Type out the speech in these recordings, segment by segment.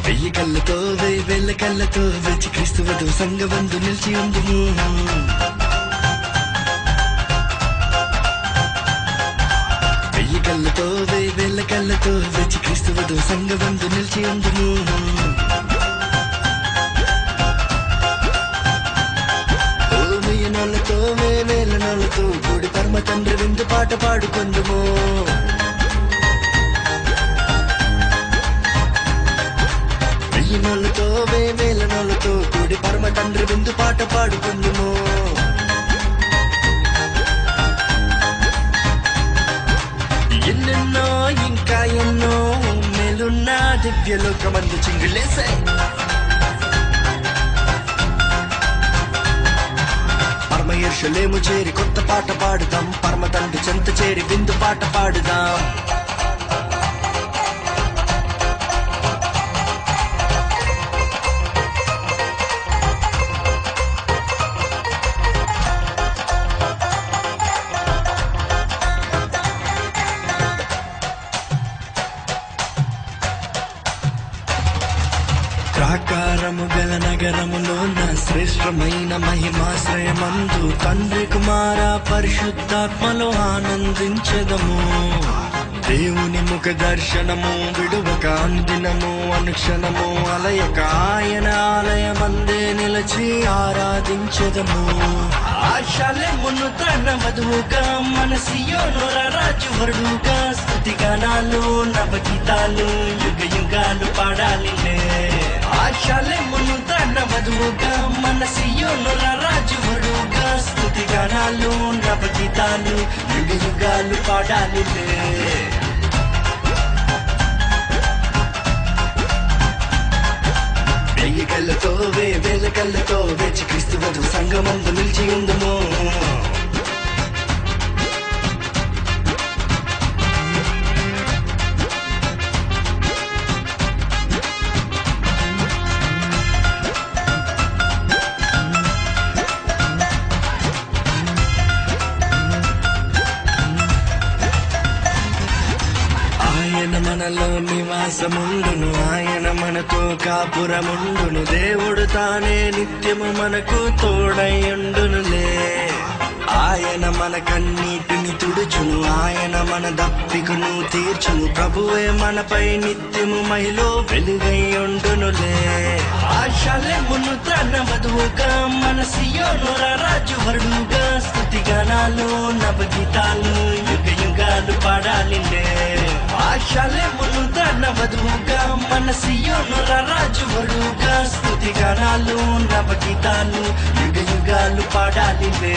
వెయ్యి కళ్ళతో వెయ్యి వేల కళ్ళతో వచ్చి క్రీస్తు వధు సంగబంధు నిలిచి ఉందుము వెయ్యి కళ్ళతో వెయ్యి వేల కళ్ళతో వచ్చి క్రీస్తు వధు సంగబంధు నిలిచి ఉందుము ఓ వెయ్యి నాళ్ళతో వెయ్యి వేల నాళ్ళతో కూడి పరమ తండ్రి విందు పాట పాడుకుందుము వెయ్యి నోళ్ళతో వెయ్యి వేల నోళ్ళతో కూడి పరమ తండ్రి విందు పాట పాడుకుందుము ఎన్నెన్నో ఇంకా ఎన్నో మేలున్న దివ్యలోకమందు చింగులేసే పరమ ఈర్షలేము చేరి కొత్త పాట పాడుదాం పరమ తండ్రి చెంత చేరి విందు పాట పాడుదాం ప్రాకారము గల నగరములో నా శ్రేష్టమైన మహిమాశ్రయమందు తండ్రి కుమార పరిశుద్ధాత్మలో ఆనందించదము దేవుని ముఖ దర్శనము విడువక అనుదినము అనుక్షణము అలయక ఆయన ఆలయమందే నిలిచి ఆరాధించదము ఆశలెమును తన వధువుగా మన సియోనుర రాజువరుడుగా స్థుతి గానాలు నవగీతాలు యుగ యుగాలు పాడాలిలే ఆశలెమును తన వధువుగా మన సియోనుర రాజువరుడుగా స్థుతి గానాలు నవగీతాలు యుగ యుగాలు పాడాలిలే వెయ్యి కళ్ళతో వే వేల కళ్ళతో వేచి క్రీస్తు వధు సంగమందు నిలిచి ఉందము ఆయన మనలో నివాసముండును ఆయన మనతో కాపురముండును దేవుడు తానే నిత్యము మనకు తోడయుండునులే ఆయన మన కన్నీటిని తుడుచును ఆయన మన దప్పికను తీర్చును ప్రభువే మనపై నిత్యము మహిలో వెలుగై ఉండునులే ఆశలెమును తన వధువుగా మన సియోనుర రాజు వరుడుగా స్థుతి గానాలు నవగీతాలు యుగ యుగాలు పాడాలిండే ఆశలెమును తన వధువుగా మన సియోనుర రాజు వరుడుగా స్థుతి గానాలు నవగీతాలు యుగ యుగాలు పాడాలిండే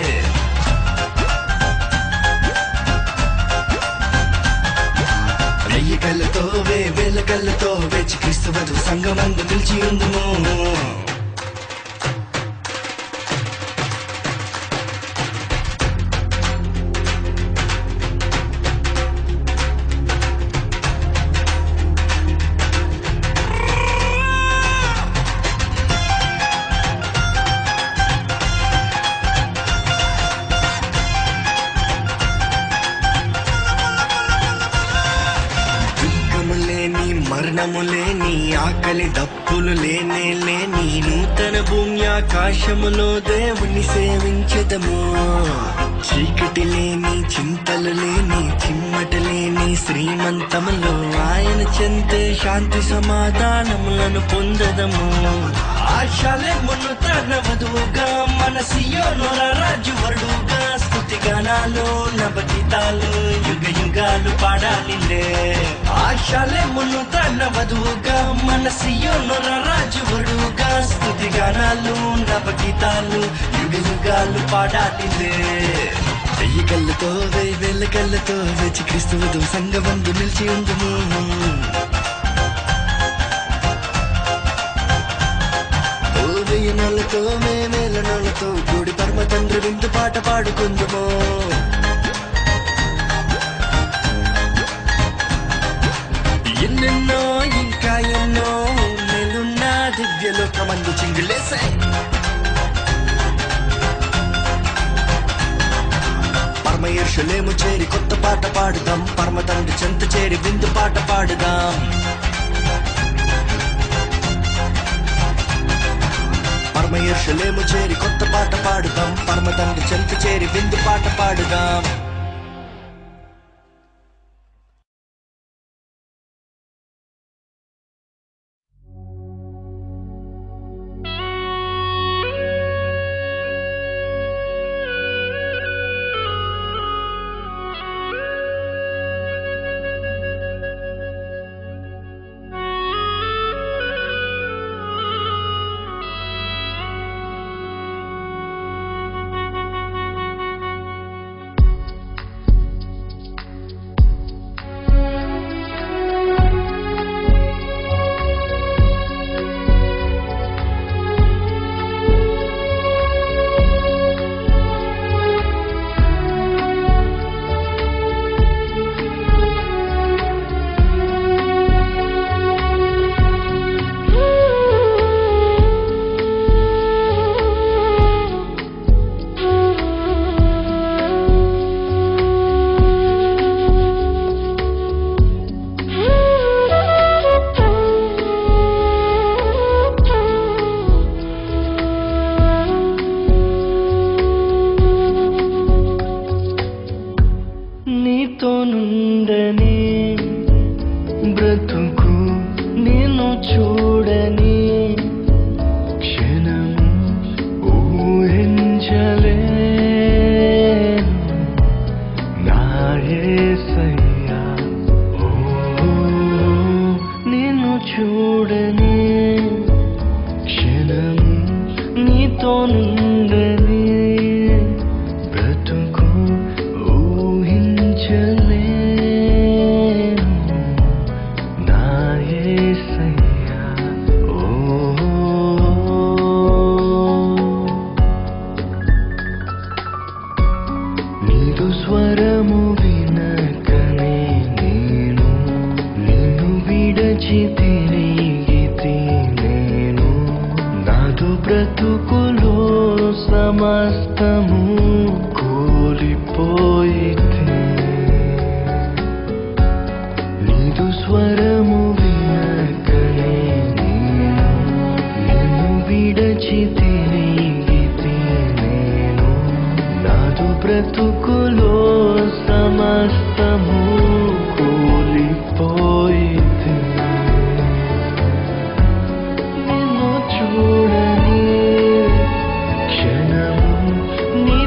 వెయ్యి కళ్ళతో వే వేల కళ్ళతో వేచి క్రీస్తు వధు సంగమందు నిలిచి ఉందుము దుఃఖము లేని మరణము లేని ఆకలి దప్పులు లేనే లేని నూతన భూమి ఆకాశములో దేవుని సేవించదము చీకటి లేని చింతలు లేని చిమ్మట లేని శ్రీమంతములో ఆయన చెంతే శాంతి సమాధానములను పొందదము ఆశలెమును తన వధువుగా మన సియోనుర రాజు వరుడుగా స్థుతి గానాలు నవగీతాలు యుగ యుగాలు పాడాలిలే ఆశలెమును తన వధువుగా మన సియోనుర రాజు వరుడుగా స్థుతి గానాలు నవగీతాలు యుగ యుగాలు పాడాలిలే వెయ్యి కళ్ళతో వెయ్యి వేల కళ్ళతో వేచి క్రీస్తు వధువు సంగమందు నిలిచి ఉందుము ఓ వెయ్యి నెలతో మేమేల నెలతో కూడి పరమ తండ్రి విందు పాట పాడుకుందుము ఎన్నెన్నో ఇంకా ఎన్నో మేలున్న దివ్యలోకమందు చింగులేసే పరమ ఈర్షులేము చేరి కొత్త పాట పాడుదాం పరమ తండ్రి చెంత చేరి విందు పాట పాడుదాం ఎరుషలేము చేరి కొత్త పాట పాడుదాం పరమతండ్రి చెంత చేరి విందు పాట పాడుదాం నీతో నుండని బ్రతుకు నిన్ను చూడని క్షణం ఊహించలేను నా యేసయ్యా ఓ నిన్ను చూడని క్షణం నీతో నుండని బ్రతుకు ఊహించలేను నా యేసయ్యా ఓ నీదు స్వరము వినకనే నేను నిన్ను విడచి తిరిగితి నేను నాదు బ్రతుకులో సమస్తము కూలిపోయితే నీదు స్వరము వినకనే నేను నిన్ను విడచి తిరిగితి నేను నాదు బ్రతుకులో సమస్తము కూలిపోయితే నిన్ను చూడని క్షణము నీ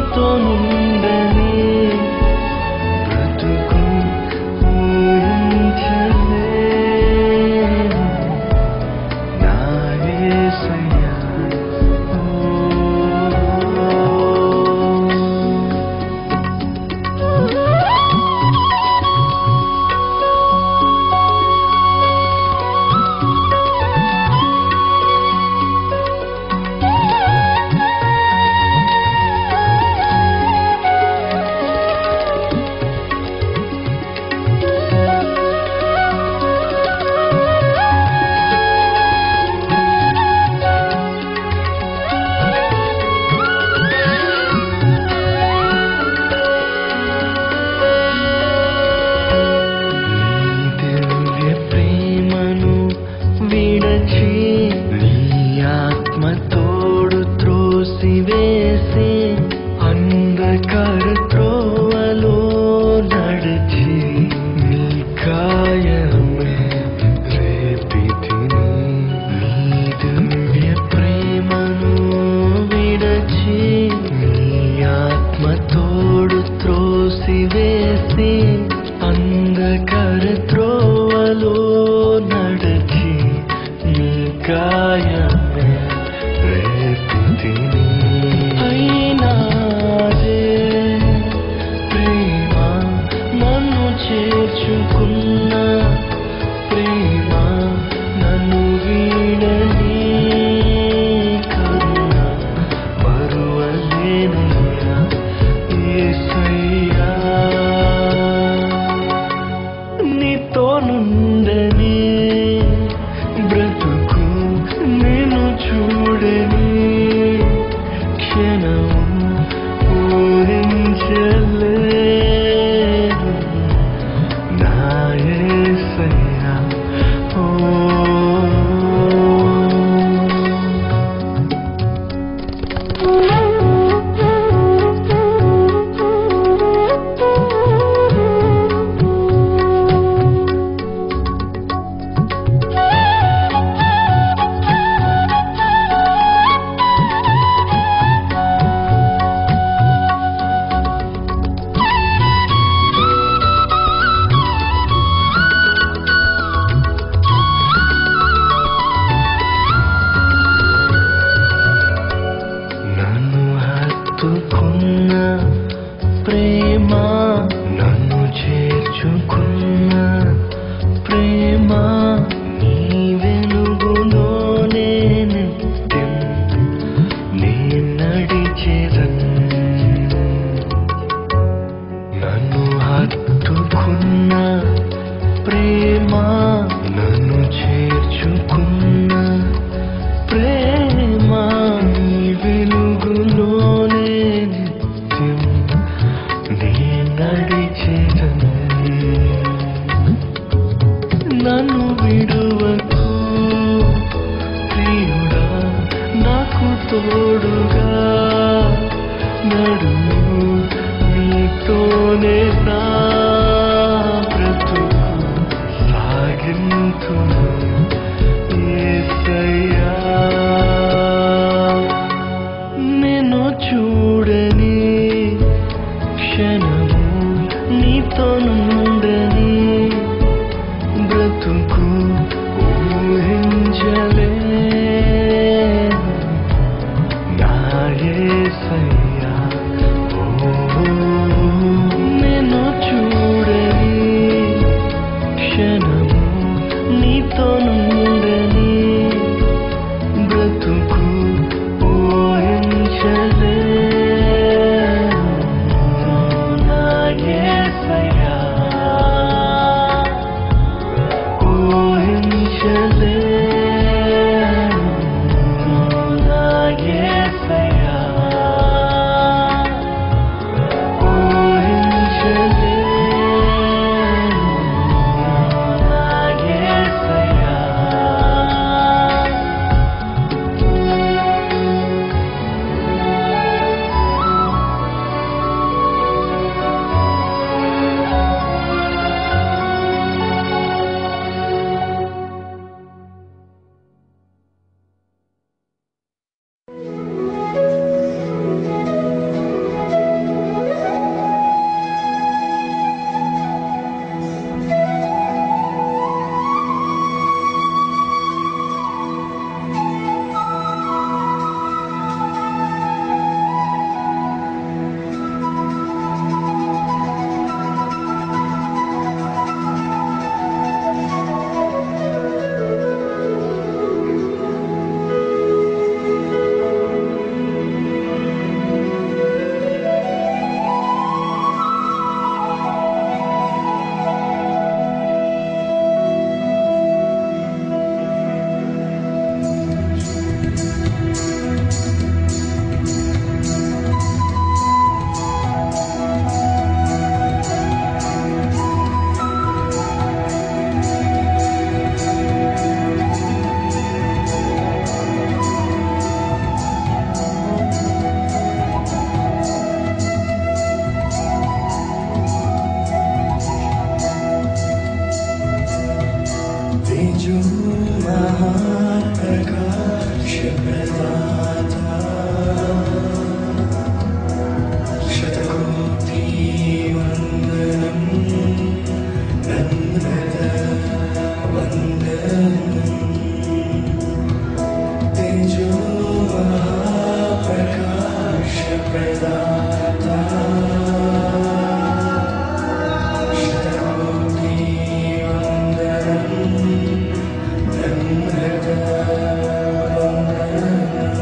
Thank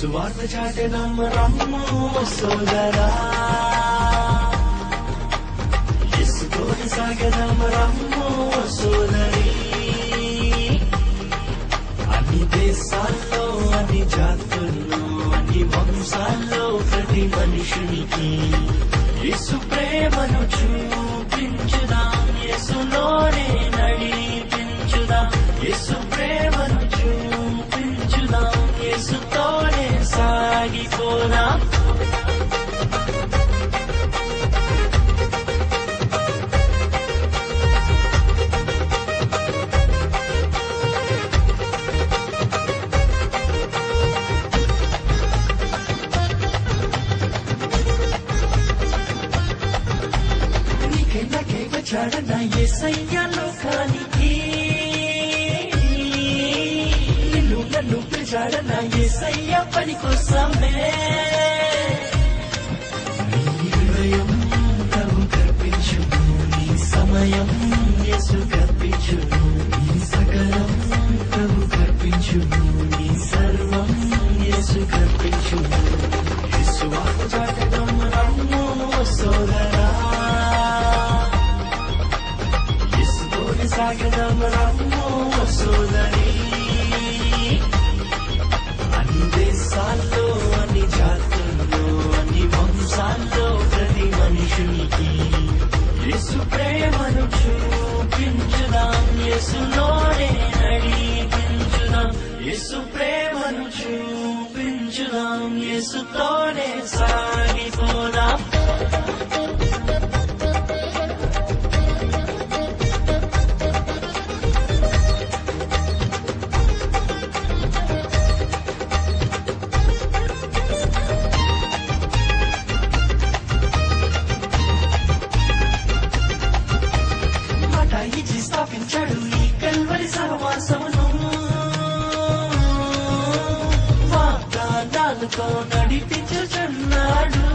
సువార్త చాటెదం రమ్ము సోదరా యేసుతోని సాగెదం రమ్ము సోదరి అన్ని దేశాల్లో అన్ని జాతుల్లో అన్ని వంశాల్లో ప్రతి మనుషునికి యేసు ప్రేమను చూపించుదాం యేసులోనే నడిపించుదాం యేసు ప్రేమను చూపించుదాం యేసుతోనే సాగిపోదాం నీకెన్నకే వచ్చాడన్న యేసయ్య లోకానికి నిన్ను నన్ను పిలిచాడన్న యేసయ్య పని కోసమే నీ హృదయం ప్రభు కర్పించును నీ సమయం యేసు కర్పించును నీ సకలం ప్రభు కర్పించును నీ సర్వం యేసు కర్పించును యేసు వాకు చాటడం రమ్ము సోదరా యేసుతోని సాగడం రమ్ము సోదరి అన్ని దేశాల్లో అన్ని జాతుల్లో అన్ని వంశాల్లో ప్రతి మనుషునికి యేసు ప్రేమను చూపించుదాం యేసులోనే నడిపించుదాం యేసు ప్రేమను చూపించుదాం యేసుతోనే సాగిపోదాం మాట ఇచ్చి స్థాపించాడు ఈ కల్వరి సహవాసమును వాగ్దానాలతో నడిపించుచున్నాడు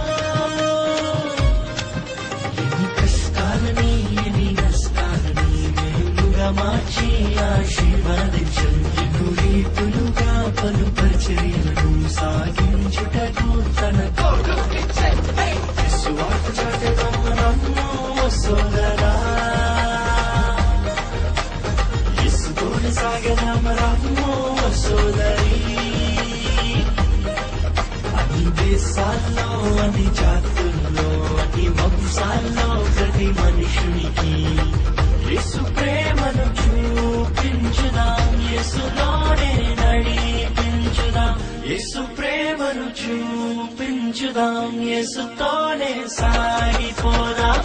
ఎన్ని కష్టాలని ఎన్ని నష్టాలని మేలుగా మార్చి ఆశీర్వాదించు ఎన్ను రీతులుగా పలు పరిచర్యలను సాగించుటకు తన తోడు విశ్వాస చాటడం రమ్ము సోదరా యేసుతోని సాగడం రమ్ము సోదరి అన్ని దేశాల్లో అన్ని జాతుల్లో అన్ని వంశాల్లో ప్రతి మనుషునికి యేసు ప్రేమను చూపించుదాం యేసులోనే నడిపించుదాం యేసు ప్రేమను చూపించుదాం యేసుతోనే సాగిపోదాం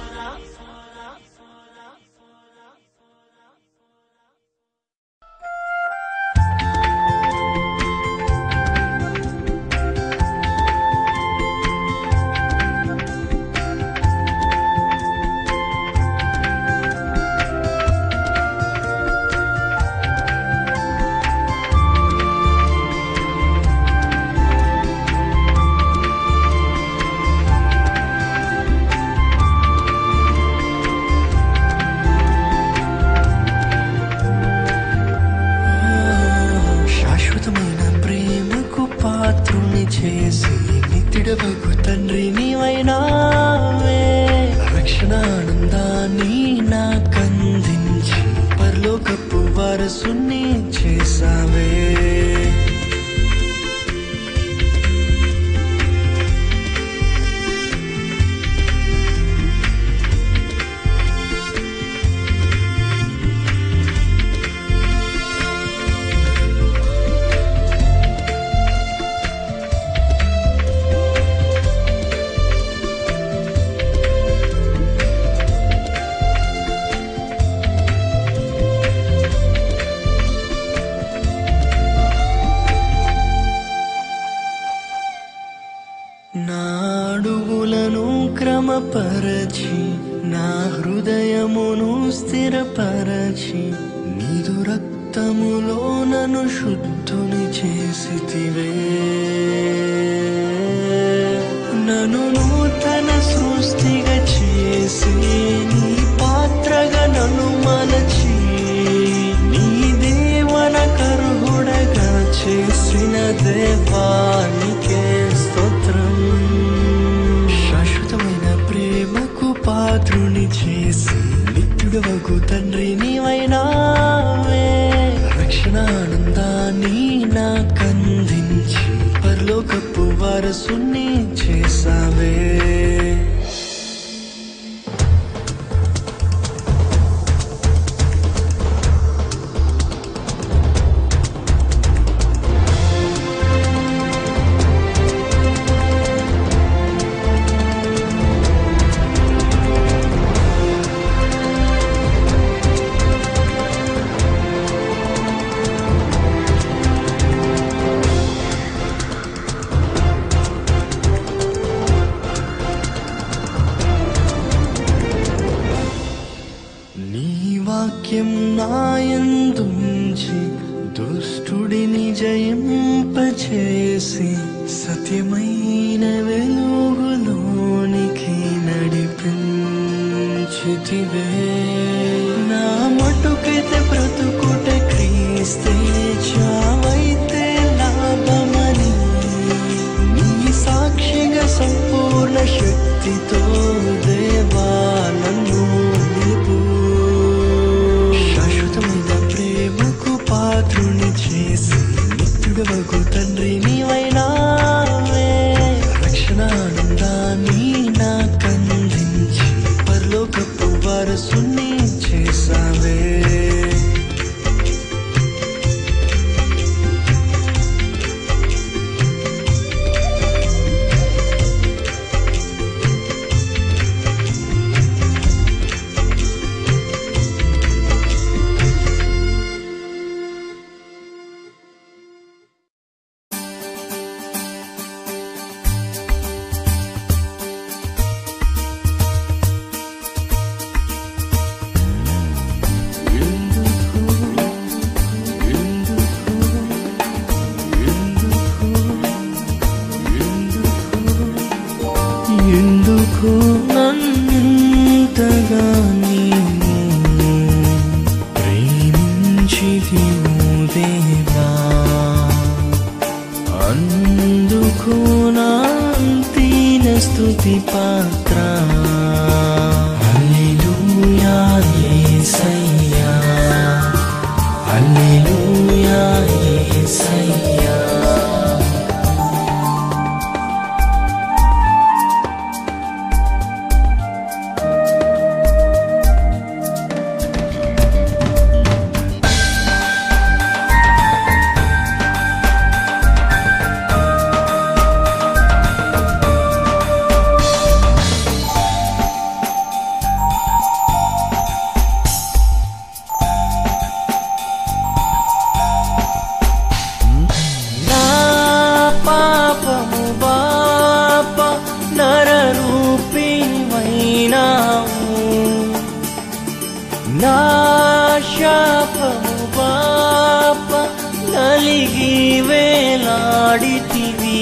శాశ్వతమైన ప్రేమకు పాత్రుని చేసి నిత్యుడవకు తండ్రి నీవైనావే రక్షణ ఆనందాన్ని నాకందించి పరలోకపు వారసుని చేసావే నా అడుగులను క్రమపరచి నా హృదయమును స్థిరపరచి నీదు రక్తములో నన్ను శుద్ధుని చేసితివే నన్ను నూతన సృష్టిగా చేసి నీ పాత్రగా నన్ను మలచి నీ దేవన కరుహుడగా చేసిన దేవా వరసుని చేసావే నీ వాక్యం నాయందుంచి దుష్టుడిని జయింపచేసి సత్యమైన వెలుగులోనికి నడిపించితివే నా మటుకైతే బ్రతుకుట క్రీస్తే చావైతే లాభమని నీ సాక్షిగా సంపూర్ణ శక్తితో దేవా నన్ను నిలుపు శాశ్వతమైన ప్రేమకు పాత్రుని చేసి నిత్యుడవకు తండ్రి నీవైనావే రక్షణ ఆనందాన్ని నాకందించి పరలోకపు వారసుని చేసావే ఎందుకు నన్నంతగా నీవు ప్రేమించితివు దేవా అందుకు నా అంతిన స్తుతి పాత్ర హల్లెలూయా యేసయ్యా హల్లెలూయా యేసయ్యా నా పాపము బాప నరరూపిణివైనావు నా శాపము బాప నలిగి వేలాడితివి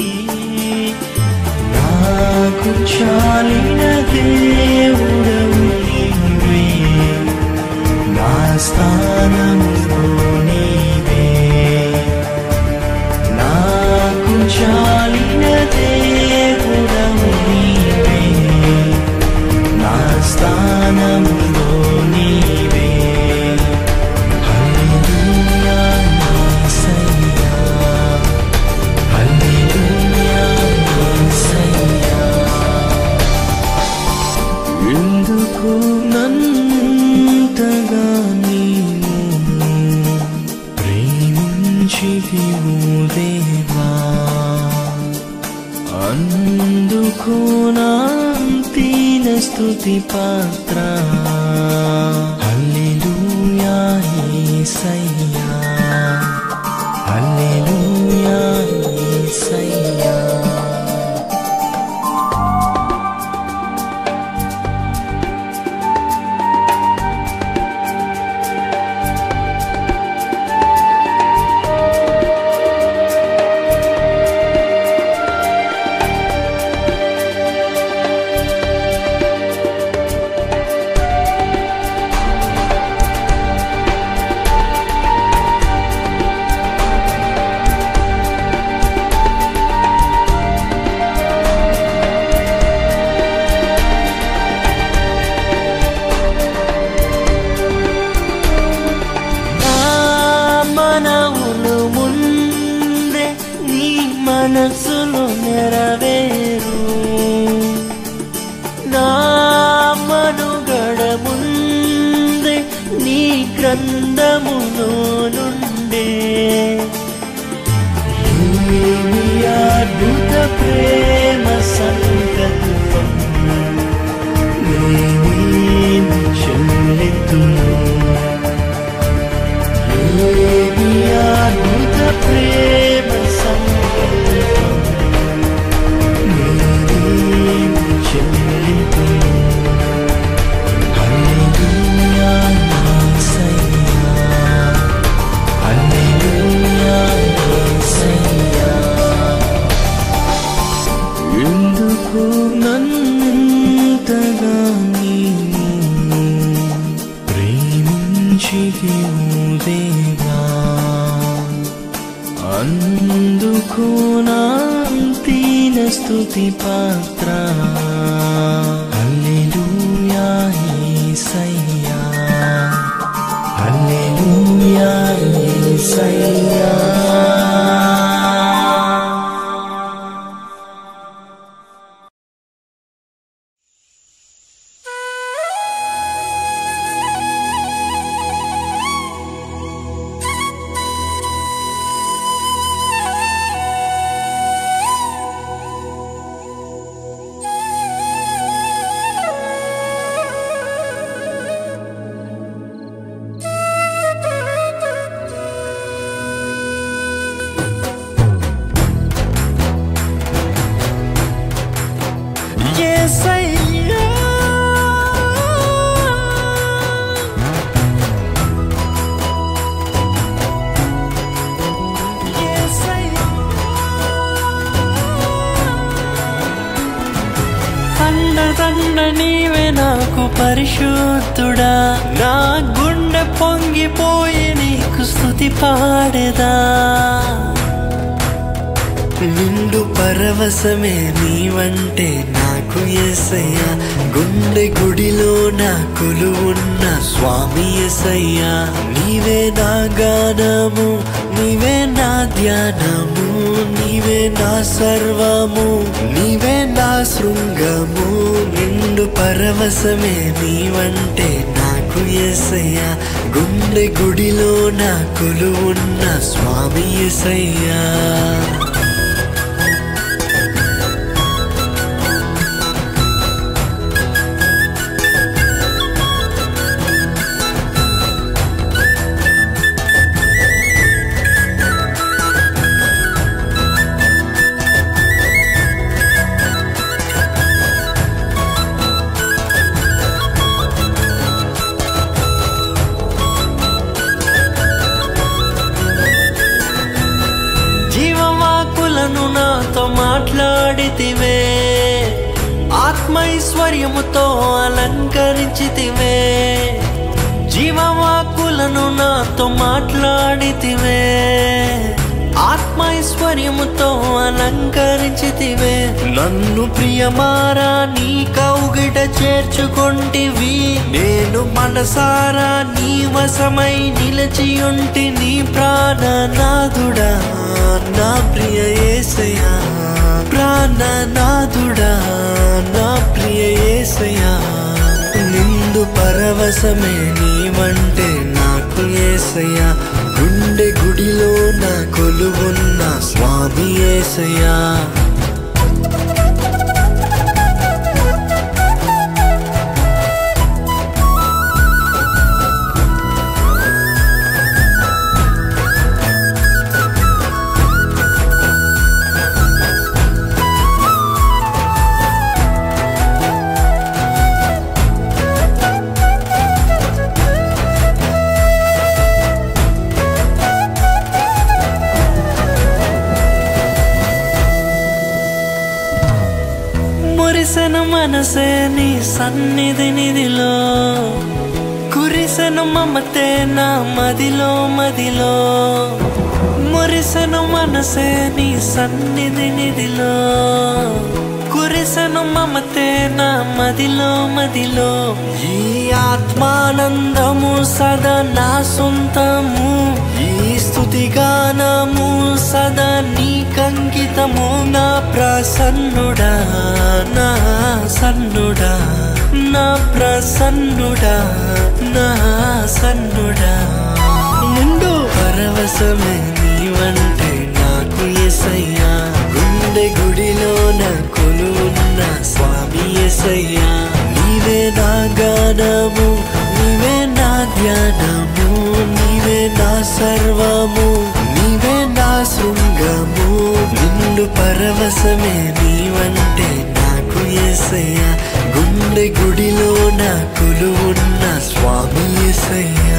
నాకు చాలిన దేవుడవు నీవే నా స్థానములో నీవే నాకు చాలిన దేవుడవు నీవే నా స్థానములో నీవే హల్లెలూయా యేసయ్యా హల్లెలూయా యేసయ్యా ఎందుకు నన్నంతగా నీవు ప్రేమించితివు దేవా అందుకు నా అంతిన స్తుతి పాత్ర హల్లెలూయా యేసయ్యా హల్లెలూయా యేసయ్యా అందములో నుండే ఏమి అద్భుత ప్రేమ సంకల్పం నేనేమి చెల్లెత్తును ఏమి అద్భుత ప్రేమ సంకల్పం నేనేమి చెల్లెత్తును హల్లెలూయా యేసయ్యా హల్లెలూయా యేసయ్యా ఎందుకు నన్నింతగా నీవు ప్రేమించితివు దేవా అందుకు నాంతిన స్తుతి పాత్ర హల్లెలూయా యేసయ్యా హల్లెలూయా యేసయ్యా యేసయ్యా యేసయ్యా అండదండ నీవే నాకు పరిశుద్ధుడా నా గుండె పొంగిపోయి నీకు స్తుతి పాడేదా నిండు పరవశమే నీవంటే నాకు ఎసయ్యా గుండె గుడిలో నా కొలువున్న స్వామి ఎసయ్యా నీవే నా గానము నీవే నా ధ్యానము నీవే నా సర్వము నీవే నా శృంగము నిండు పరవశమే నీవంటే నాకు ఎసయ్యా గుండె గుడిలో నా కొలువున్న స్వామి ఎసయ్యా జీవవాకులను నాతో మాట్లాడితివే ఆత్మైశ్వర్యముతో అలంకరించితివే జీవవాకులను నాతో మాట్లాడితివే ఆత్మైశ్వర్యముతో అలంకరించితివే నన్ను ప్రియమారా నీ కౌగిట చేర్చుకొంటివి నేను మనసారా నీ వశమై నిలచియుంటి నీ ప్రాణనాథుడా నా ప్రియ యేసయ్యా ప్రాణనాథుడా నా ప్రియ యేసయ్యా నిండు పరవశమే నీవంటే నాకు యేసయ్యా గుండె గుడిలో నా కొలువున్న స్వామి యేసయ్యా మురిసెను మనసే నీ సన్నిధి నిధిలో కురిసెను మమతే నా మదిలో మదిలో మురిసెను మనసే నీ సన్నిధి నిధిలో కురిసెను మమతే నా మదిలో మదిలో ఈ ఆత్మానందము సదా నా సొంతము ఈ స్తుతి గానము సదా నీకంకితము నా ప్రసన్నుడా నా సన్నుడా నా ప్రసన్నుడా నా సన్నుడా పరవశమే నీవంటే నాకు ఎసయ్యా గుండె గుడిలోన కొలువున్న స్వామి ఎసయ్యా నీవే నా గానము నీవే నా ధ్యానము నీవే నా సర్వము నీవే నా శృంగము నిన్ను పరవశమే నీవంటే నాకు ఎసయ్యా గుండె గుడిలో నా కొలువున్న స్వామి ఎసయ్యా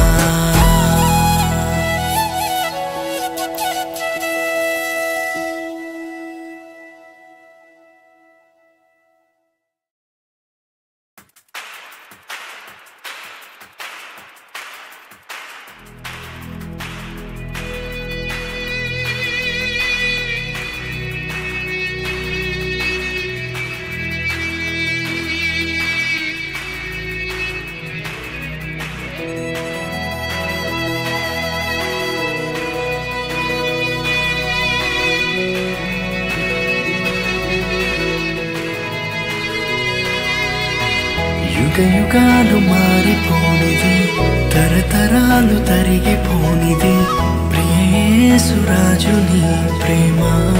యుగ యుగాలు మారిపోనిది తరతరాలు తరిగిపోనిది ప్రియేసురాజు నీ ప్రేమ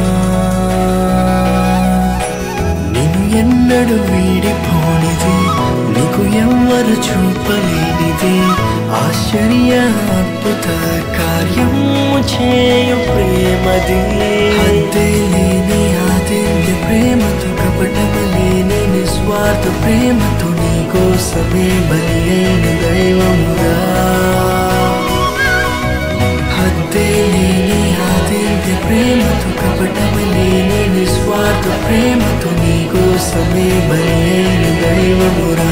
నిన్ను ఎన్నడు వీడిపోనిది నీకు ఎవ్వరు చూపలేనిది ఆశ్చర్య అద్భుత కార్యము చేయు ప్రేమది హద్దే లేని ఆదిల్య ప్రేమతో కపటమలేని నిస్వార్థ ప్రేమతో నీ కోసమే బలి అయిన దైవముగా హద్దే లేని ఆదిల్య ప్రేమతో కపటమలేని నిస్వార్థ ప్రేమతో నీ కోసమే బలి అయిన దైవమురా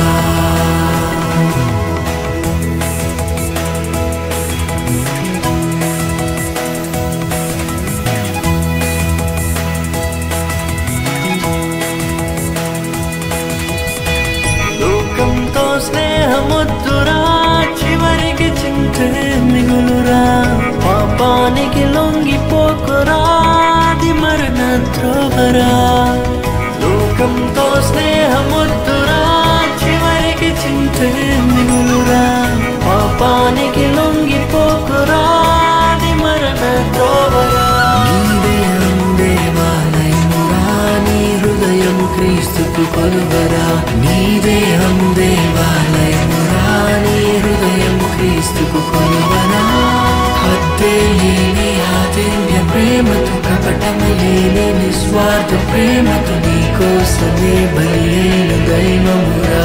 లోకంతో స్నేహమొద్దురా చివరికి చింతే మిగులురా పాపానికి లొంగిపోకురా అది మరణ త్రోవరా లోకంతో స్నేహమొద్దురా చివరికి చింతే మిగులురా పాపానికి లొంగిపోకురా అది మరణ త్రోవరా నీవే అందేవాలయమురా నీ హృదయము క్రీస్తుకు కొలువరా నీవే అందేవాలయమురా నీ హృదయము క్రీస్తుకు కొలువరా హద్దే లేని ఆదివ్య ప్రేమతో కపటము లేని నిస్వార్థ ప్రేమతో నీ కోసమే బలి అయిన దైవమురా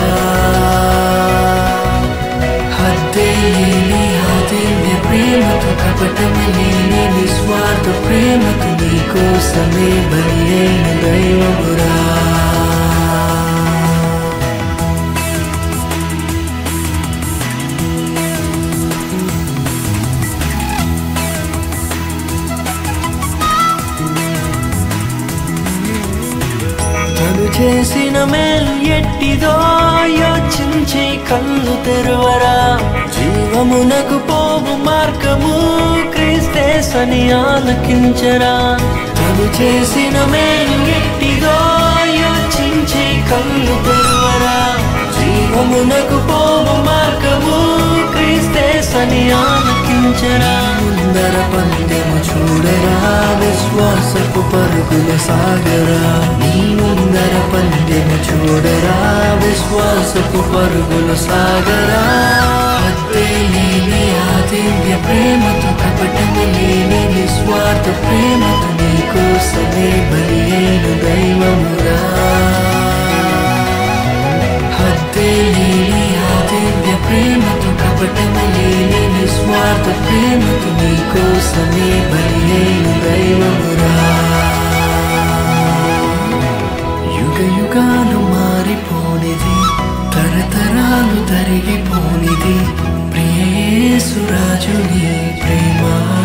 హద్దే లేని ఆదివ్య ప్రేమతో కపటము లేని నిస్వార్థ ప్రేమతో నీ కోసమే బలి అయిన దైవమురా తను చేసిన మేలు ఎట్టిదో యోచించి కళ్ళు తెరువరా జీవమునకు పోవు మార్గము క్రీస్తేసని ఆలకించరా తను చేసిన మేలు ఎట్టిదో యోచించి కళ్ళు తెరువరా జీవమునకు పోవు మార్గము క్రీస్తేసని ఆలకించరా ముందర పందెము చూడరా విశ్వాసపు పరుగుల సాగరా నీ ముందర పందెము చూడరా విశ్వాసపు పరుగుల సాగరా హద్దే లేని ఆదివ్య ప్రేమతో కపటము లేని నిస్వార్థ ప్రేమతో నీ కోసమే బలి అయిన దైవమురా హద్దే లేని ఆదివ్య ప్రేమతో కపటము లేని నిస్వార్థ ప్రేమతో నీ కోసమే బలి అయిన దైవమురా యుగ యుగాలు మారిపోనిది తరతరాలు తరిగిపోనిది ప్రియేసురాజు నీ ప్రేమ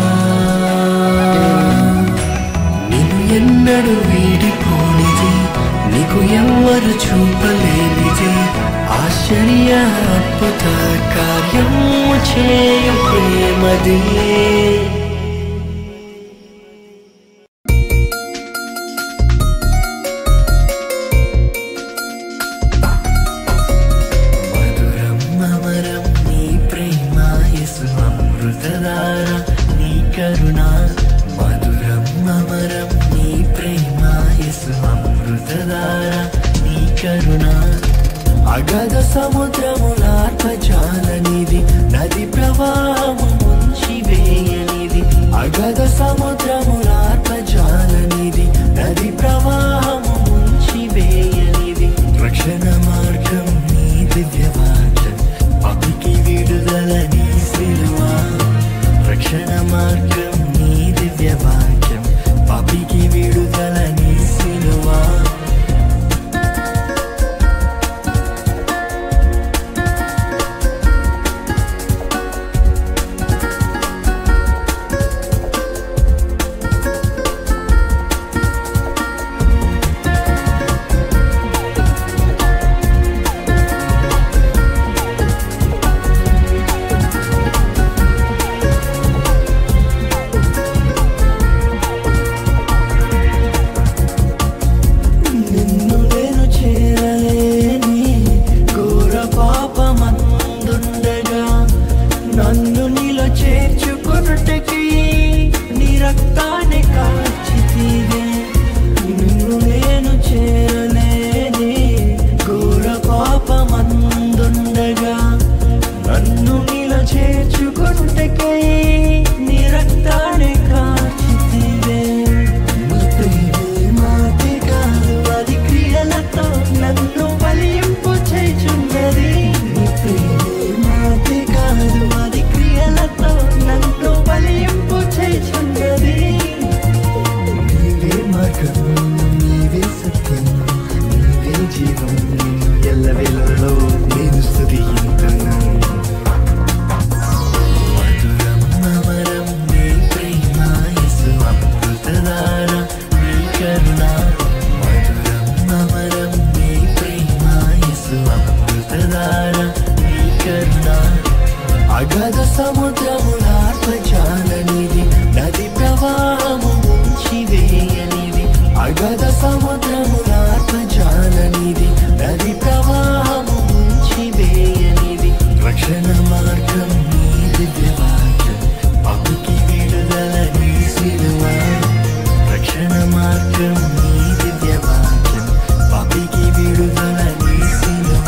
నిన్ను ఎన్నడు వీడిపోనిది నీకు ఎవ్వరు చూపలేనిది ఆశ్చర్య అద్భుత కార్యము చేయు ప్రేమది మధురం అమరం నీ ప్రేమ యేసు అమృతధార కరుణ మధురం అమరం నీ ప్రేమ యేసు అమృతధార నీ కరుణ అగధ సముద్రములార్పజాలనిది నది ప్రవాహము ముంచి వేయనిది అగధ సముద్రములార్పజాలనిది నది ప్రవాహము ముంచి వేయనిది రక్షణ మార్గం నీ దివ్యవాక్యం పపికి విడుదల నీ సిలువ రక్షణ మార్గం నీ దివ్యవాక్యం పపికి విడుదల నీ సిలువ నిన్ను నేను చేరలేని ఘోర పాపమందుండగా నన్ను నీలో చేర్చుకొనుటకి నీ రక్తాన్ని కాచితివే నిన్ను నేను చేరలేని ఘోర పాపమందుండగా నన్ను నీలో చేర్చుకొనుటకి నీ రక్తాన్ని కాచితివే నీ ప్రేమే మాటే కాదు అది క్రియలతో నన్ను బలింపు చేయుచున్నది నీ ప్రేమే మాటే కాదు అది క్రియలతో నన్ను బలింపు చేయుచున్నది నీవే మార్గం నీవే సత్యం నీవే జీవం నిన్ను ఎల్లవేళలో నేను స్తుతింతును మధురం అమరం నీ ప్రేమ యేసు అమృతధార నీ కరుణ మధురం అమరం నీ ప్రేమ యేసు అమృతధార నీ కరుణ అగధ సముద్రములార్పజాలనిది నది ప్రవాహము ముంచి వేయనిది అగధ సముద్రములార్పజాలనిది నది ప్రవాహము ముంచి వేయనిది రక్షణ మార్గం నీ దివ్యవాక్యం పప్పుకి విడుదల నీ సిలువ రక్షణ మార్గం నీ దివ్యవాక్యం పప్పుకి విడుదల నీ సిలువ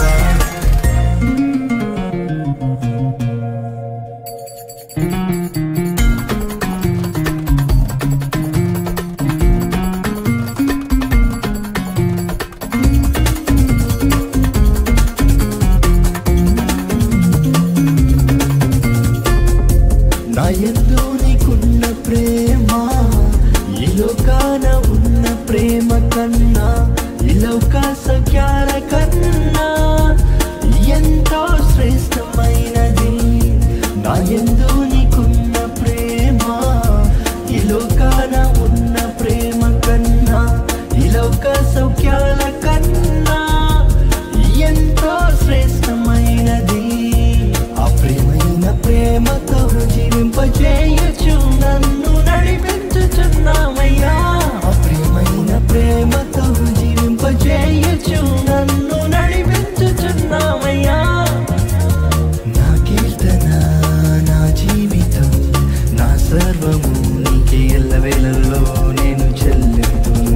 నా ఎందు నీకున్న ప్రేమ ఈ లోకాన ఉన్న ప్రేమ కన్నా ఈ లోక సఖ్యాల కన్నా ఎంతో శ్రేష్టమైనది నా ఎందు నీకున్న ప్రేమ ఈ లోకాన ఉన్న ప్రేమ కన్నా ఈ లోక సౌఖ్యాల కన్నా ఎంతో శ్రేష్టమైనది ఆ ప్రేమైన ప్రేమతో జీవింపజేయచ్చు నన్ను నడిపించుచున్నామయ్యా ఆ ప్రేమైన ప్రేమతో జీవింపజేయచ్చు నన్ను నడిపించుచున్నామయ్యా నా కీర్తన నా జీవితం నా సర్వము నీకే ఎల్లవేళల్లో నేను చెల్లింపును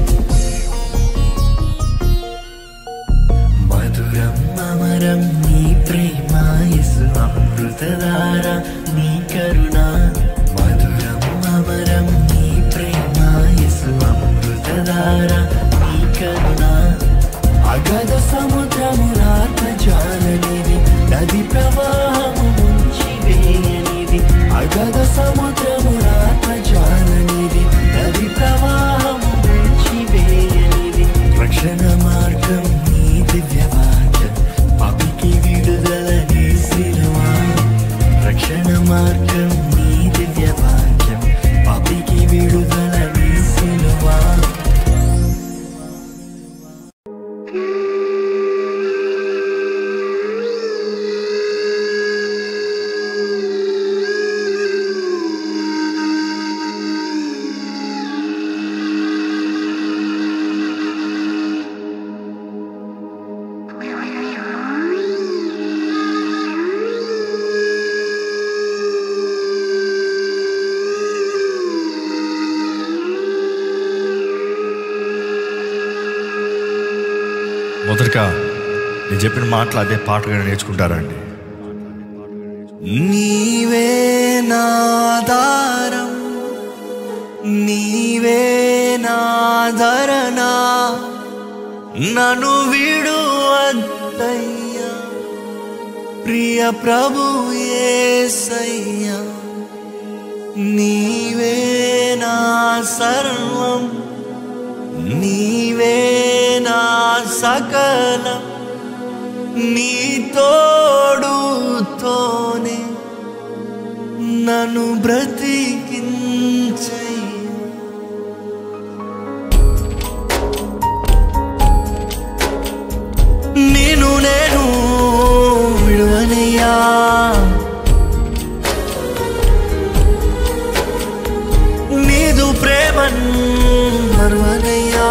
మధురం అమరం నీ ప్రేమ యేసు అమృతధార నీ కరుణ మధురం అమరం నీ ప్రేమ యేసు అమృతధార నీ కరుణ అగధ సముద్రములార్పజాలనిది నది ప్రవాహము ముంచి వేయనిది అగధ సముద్రములార్పజాలనిది నది ప్రవాహము ముంచి వేయనిది రక్షణ మార్గం నీ దివ్యవాక్యం పాపికి విడుదల నీ సిలువ రక్షణ మార్గం నీ దివ్యవాక్యం పాపికి విడుదల నీ సిలువ ఆ మొదటగా నేను చెప్పిన మాటలు అదే పాటగా నేర్చుకుంటారండి నీవే నాదారం నీవే నాదరణ నన్ను విడు అద్దయ్యా ప్రియ ప్రభు యేసయ్యా నీవే నా సర్వం నీవే నా సకలం నీ తోడుతోనే నన్ను బ్రతికించయ్యా నేను నేను విడువనయ్యా నీదు ప్రేమన్ మరువనయ్యా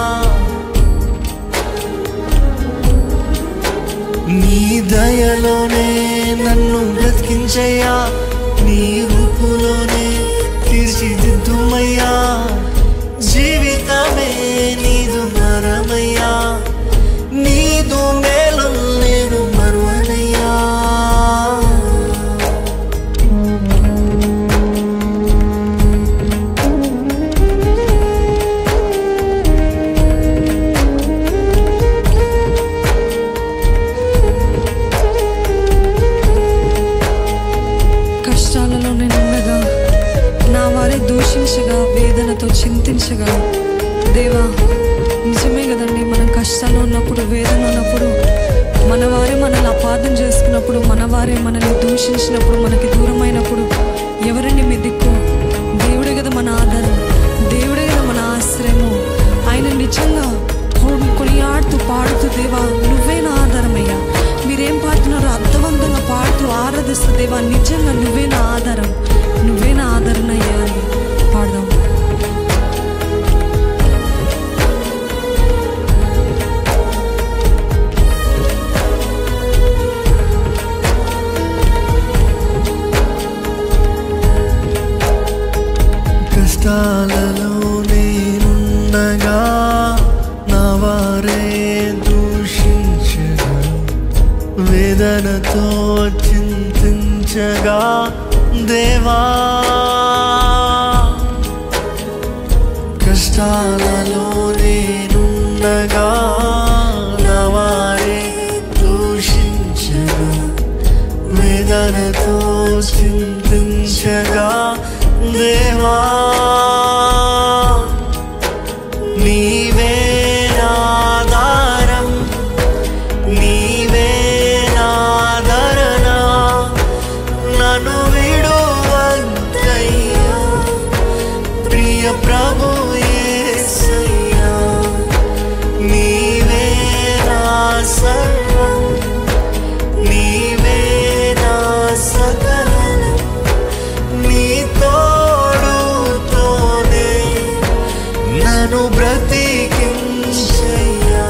నీ దయలోనే నన్ను బ్రతికించయ్యా నీ రూపులోనే తీర్చిదిద్దుమయ్యా జీవితమే నీదు మరమయ్యా నీదు మేలు నేను మరువనయ్యా కష్టాలలో నేను ఉండగా నా వారే దూషించగా వేదనతో చింతించగా దేవా నిజమే కదండి మనం కష్టాల్లో ఉన్నప్పుడు వేదన ఉన్నప్పుడు మన వారే మనల్ని అపార్థం చేసుకున్నప్పుడు మన వారే మనల్ని దూషించినప్పుడు మనకి దూరమైనప్పుడు ఎవరండి మీ దిక్కు దేవుడే కదా మన ఆధారం దేవుడే కదా మన ఆశ్రయము ఆయన నిజంగా కొ- కొనియాడుతూ పాడుతూ దేవా నువ్వే నా ఆధారమయ్యా మీరేం పాడుతున్నారో అర్థవంతంగా పాడుతూ ఆరాధిస్తూ దేవా నిజంగా నువ్వే నా ఆధారం నువ్వే నా ఆధారణ అయ్యా అని పాడదాం కష్టాలలో నేనున్నగా నా వారే దూషించగా వేదనతో చింతించగా దేవా కష్టాలలో నేనున్నగా నా వారే దూషించగా వేదనతో చింతించగా దేవా నీవే నాదారం నీవే నాదరణ నన్ను విడువద్దయ్యా ప్రియ ప్రభు యేసయ్యా నీవే నా సర్వం నీవే నా సకలం నీ తోడుతోనే నన్ను బ్రతికించయ్యా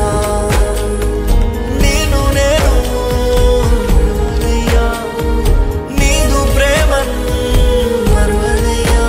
నేను నేను మరువనయ్యా. నీదు ప్రేమన్ మరువనయ్యా.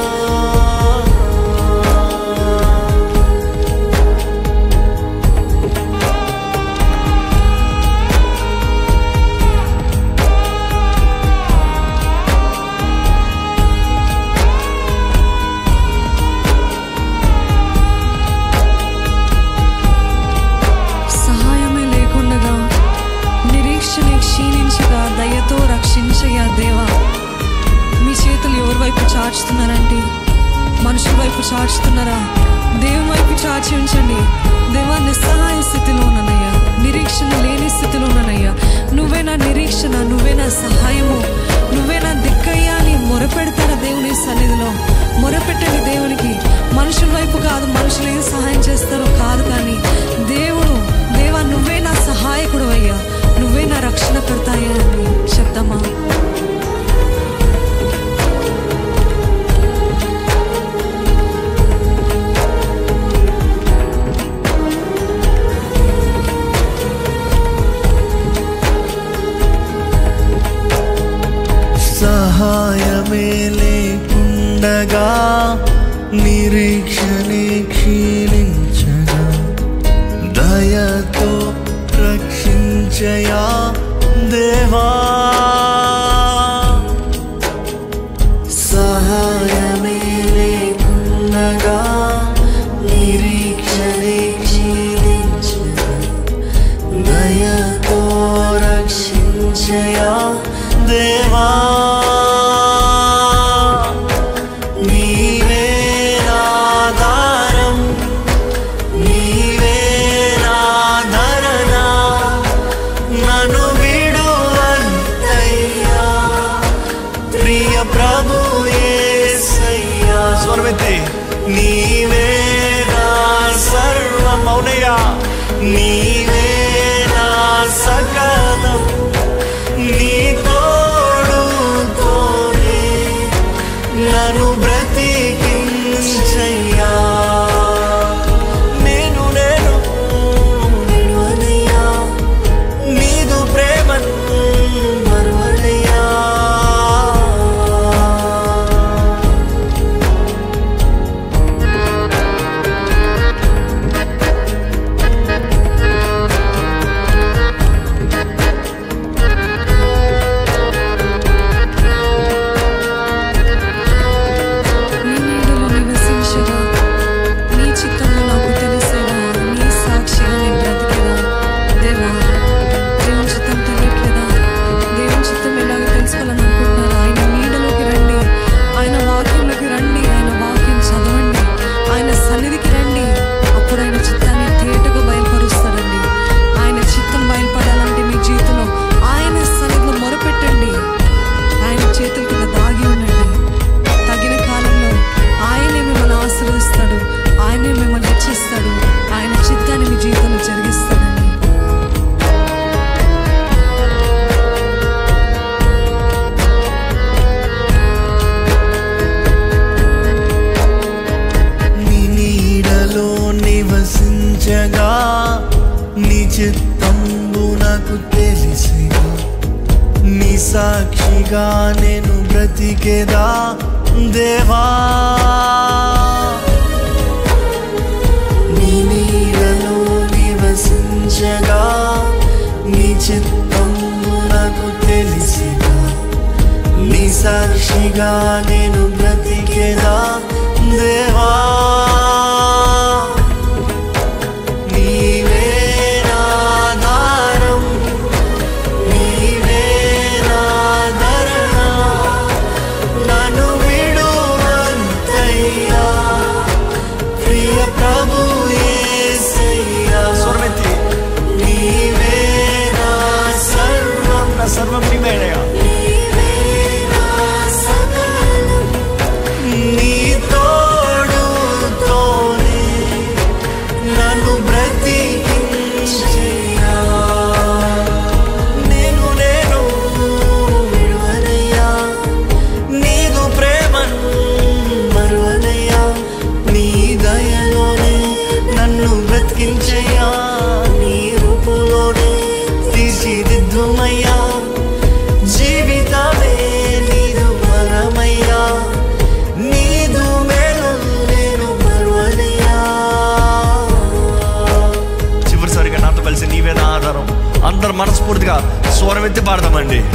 సహాయమే లేకుండగా నిరీక్షణ క్షీణించగా దయతో రక్షించయ్యా దేవా మీ చేతులు ఎవరి వైపు చాచుతున్నారంటే మనుషుల వైపు చాచుతున్నారా దేవుని వైపు చాచి ఉంచండి దేవా నిస్సహాయ స్థితిలో ఉన్నానయ్యా నిరీక్షణ లేని స్థితిలో ఉన్నానయ్యా నువ్వే నా నిరీక్షణ నువ్వే నా సహాయము నువ్వే నా దిక్కయ్యా అని మొరపెడతారా దేవుని సన్నిధిలో మొరపెట్టండి దేవునికి మనుషుల వైపు కాదు మనుషులు ఏం సహాయం చేస్తారో కాదు కానీ దేవుడు దేవా నువ్వే నా సహాయకుడు అయ్యా నువ్వే నా రక్షణ కర్తాయ్యా అని చెప్తామా సహాయమే ప్రియ ప్రభు యేసయ్యా స్వరమెత్తి నీవే నా సర్వం అవునయ్యా నీవే నా సకలం నీ తోడుతోనే నన్ను బ్రతికించయ్యా నేను నేను విడువనయ్యా నీదు ప్రేమను మరువనయ్యా నీ నీడలో నివసించగా నీ చిత్తంలో నాకు తెలిసేదా నీ సాక్షిగా నేను బ్రతికేదా దేవా దేవుని చిత్తం తెలియట్లేదా దేవుని చిత్తం ఎలాగ తెలుసుకోవాలని అనుకుంటున్నారా ఆయన నీడలోకి రండి ఆయన వాక్యంలోకి రండి ఆయన వాక్యం చదవండి ఆయన సన్నిధికి రండి అప్పుడు ఆయన చిత్తాన్ని తేటగా బయలుపరుస్తాడండి ఆయన చిత్తం బయలుపడాలంటే మీ జీవితంలో ఆయన సన్నిధిలో మొరపెట్టండి ఆయన చేతుల కింద దాగి ఉండండి తగిన కాలంలో ఆయనే మిమ్మల్ని ఆశీర్వదిస్తాడు ఆయనే మిమ్మల్ని హెచ్చిస్తాడు ఆయన చిత్తాన్ని మీ జీవితంలో జరిగిస్తాడండి నీ నీడలో నివసించగా నీ చిత్తంబు నాకు తెలిసిగా నీ సాక్షిగా నేను బ్రతికేదా దేవా నీ నీడలో నివసించగా నీ చిత్తంబు నాకు తెలిసిగా నీ సాక్షిగా నేను బ్రతికేదా దేవా నీవే నా ఆధారం, నీవే నా ధరణ, నన్ను విడువద్దయ్యా, ప్రియ ప్రభు యేసయ్యా. స్వరమెత్తి నీవే నా సర్వం నా సర్వం నీవేనయ్యా నీ తోడుతోనే నన్ను బ్రతికించయ్యా. నేను నేను విడువనయ్యా. నీదు ప్రేమను మరువనయ్యా. నీ దయలోనే నన్ను బ్రతికించయ్యా నీ రూపులోనే తీర్చిదిద్దుమయ్యా జీవితమే నీదు వరమయ్యా నీదు మేలు నేను మరువనయ్యా చివరిసారిగా నాతో కలిసి నీవే నా ఆధారం అందరు మనస్ఫూర్తిగా స్వరం ఎత్తి పాడదామండి